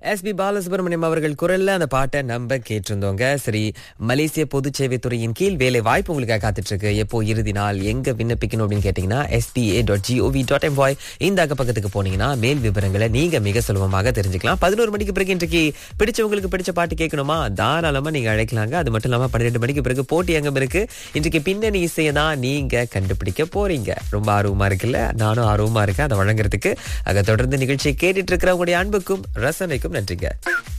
S B Balasubramaniam அவர்கள் குரல்ல அந்த பாட்டை நம்ம கேட்டிருந்தோங்க சரி மலேசிய பொது சேவைத்துறையின் கீழ் வேலை வாய்ப்பு உங்களுக்காக காத்துட்டு இருக்கு எப்போ இறுதி நாள் எங்க விண்ணப்பிக்கணும் அப்படின்னு கேட்டீங்கன்னா SBA dot GOV dot MY இந்த அக்க பக்கத்துக்கு போனீங்கன்னா மேல் விவரங்களை நீங்க மிக சுலபமாக தெரிஞ்சுக்கலாம் பதினோரு மணிக்கு பிறகு இன்றைக்கு பிடிச்சவங்களுக்கு பிடிச்ச பாட்டு கேட்கணுமா தாராளமா நீங்க அழைக்கலாங்க அது மட்டும் இல்லாம பன்னிரெண்டு மணிக்கு பிறகு போட்டி அங்கம் இருக்கு இன்றைக்கு பின்னணி இசையை தான் நீங்க கண்டுபிடிக்க போறீங்க ரொம்ப ஆர்வமா இருக்குல்ல நானும் ஆர்வமா இருக்கேன் அதை வழங்குறதுக்கு அதை தொடர்ந்து நிகழ்ச்சியை கேட்டுட்டு இருக்கிறவங்களுடைய அன்புக்கும் ரசனைக்கும் நன்றிங்க